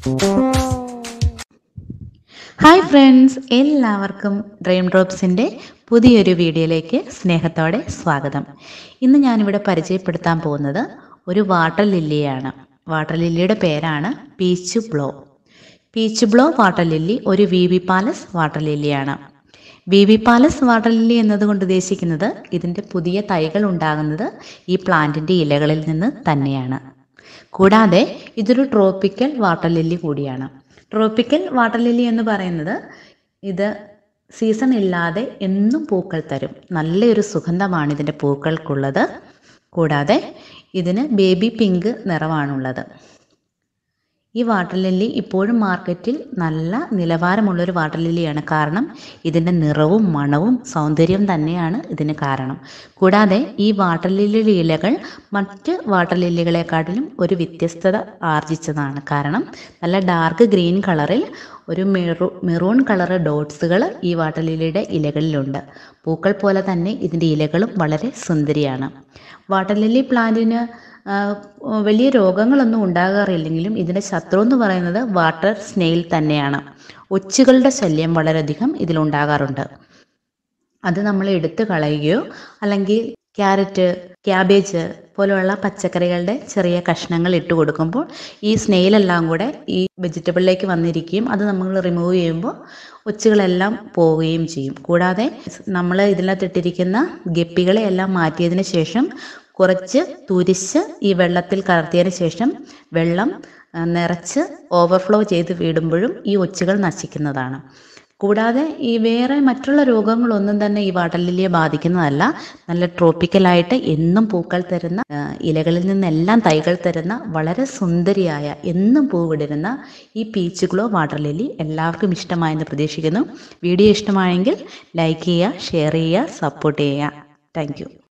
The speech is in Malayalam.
ഹായ് ഫ്രണ്ട്സ് എല്ലാവർക്കും ഡ്രീം ഡ്രോപ്സിൻ്റെ പുതിയൊരു വീഡിയോയിലേക്ക് സ്നേഹത്തോടെ സ്വാഗതം ഇന്ന് ഞാനിവിടെ പരിചയപ്പെടുത്താൻ പോകുന്നത് ഒരു വാട്ടർ ലില്ലിയാണ് വാട്ടർ ലില്ലിയുടെ പേരാണ് peach blow peach blow water lily ഒരു വി വി പാലസ് വാട്ടർ ലില്ലിയാണ് V V palace water lily എന്നതുകൊണ്ട് ഉദ്ദേശിക്കുന്നത് ഇതിൻ്റെ പുതിയ തൈകൾ ഉണ്ടാകുന്നത് ഈ പ്ലാന്റിൻ്റെ ഇലകളിൽ നിന്ന് തന്നെയാണ് കൂടാതെ ഇതൊരു ട്രോപ്പിക്കൽ വാട്ടർ ലില്ലി കൂടിയാണ് ട്രോപ്പിക്കൽ വാട്ടർ ലില്ലി എന്ന് പറയുന്നത് ഇത് സീസൺ ഇല്ലാതെ എന്നും പൂക്കൾ തരും നല്ലൊരു സുഗന്ധമാണ് ഇതിൻ്റെ പൂക്കൾക്കുള്ളത് കൂടാതെ ഇതിന് ബേബി പിങ്ക് നിറമാണുള്ളത് ഈ വാട്ടർ ലില്ലി ഇപ്പോഴും മാർക്കറ്റിൽ നല്ല നിലവാരമുള്ളൊരു വാട്ടർ ലില്ലിയാണ് കാരണം ഇതിൻ്റെ നിറവും മണവും സൗന്ദര്യവും തന്നെയാണ് ഇതിന് കാരണം കൂടാതെ ഈ വാട്ടർ ലില്ലിയുടെ ഇലകൾ മറ്റ് വാട്ടർ ലില്ലികളെക്കാട്ടിലും ഒരു വ്യത്യസ്തത ആർജിച്ചതാണ് കാരണം നല്ല ഡാർക്ക് ഗ്രീൻ കളറിൽ ഒരു മെറൂ മെറൂൺ കളർ ഡോട്ട്സുകൾ ഈ വാട്ടർ ലില്ലിയുടെ ഇലകളിലുണ്ട് പൂക്കൾ പോലെ തന്നെ ഇതിൻ്റെ ഇലകളും വളരെ സുന്ദരിയാണ് വാട്ടർ ലില്ലി പ്ലാന്റിന് വലിയ രോഗങ്ങളൊന്നും ഉണ്ടാകാറില്ലെങ്കിലും ഇതിൻ്റെ ശത്രു എന്ന് പറയുന്നത് വാട്ടർ സ്നെയിൽ തന്നെയാണ് ഒച്ചുകളുടെ ശല്യം വളരെയധികം ഇതിലുണ്ടാകാറുണ്ട് അത് നമ്മൾ എടുത്തു കളയുകയോ അല്ലെങ്കിൽ ക്യാരറ്റ് ക്യാബേജ് പോലെയുള്ള പച്ചക്കറികളുടെ ചെറിയ കഷ്ണങ്ങൾ ഇട്ട് കൊടുക്കുമ്പോൾ ഈ സ്നെയിലെല്ലാം കൂടെ ഈ വെജിറ്റബിളിലേക്ക് വന്നിരിക്കുകയും അത് നമ്മൾ റിമൂവ് ചെയ്യുമ്പോൾ ഒച്ചുകളെല്ലാം പോവുകയും ചെയ്യും കൂടാതെ നമ്മൾ ഇതിനകത്തിട്ടിരിക്കുന്ന ഗപ്പികളെ എല്ലാം മാറ്റിയതിന് ശേഷം കുറച്ച് തുരിശ് ഈ വെള്ളത്തിൽ കലർത്തിയതിന് ശേഷം വെള്ളം നിറച്ച് ഓവർഫ്ലോ ചെയ്ത് വിടുമ്പോഴും ഈ ഒച്ചുകൾ നശിക്കുന്നതാണ് കൂടാതെ ഈ വേറെ മറ്റുള്ള രോഗങ്ങളൊന്നും തന്നെ ഈ വാട്ടർ ലില്ലിയെ ബാധിക്കുന്നതല്ല നല്ല ട്രോപ്പിക്കലായിട്ട് എന്നും പൂക്കൾ തരുന്ന ഇലകളിൽ നിന്നെല്ലാം തൈകൾ തരുന്ന വളരെ സുന്ദരിയായ എന്നും പൂവിടുന്ന ഈ പീച്ച് ഗ്ലോ വാട്ടർ ലില്ലി എല്ലാവർക്കും ഇഷ്ടമായെന്ന് പ്രതീക്ഷിക്കുന്നു വീഡിയോ ഇഷ്ടമായെങ്കിൽ ലൈക്ക് ചെയ്യുക ഷെയർ ചെയ്യുക സപ്പോർട്ട് ചെയ്യുക താങ്ക്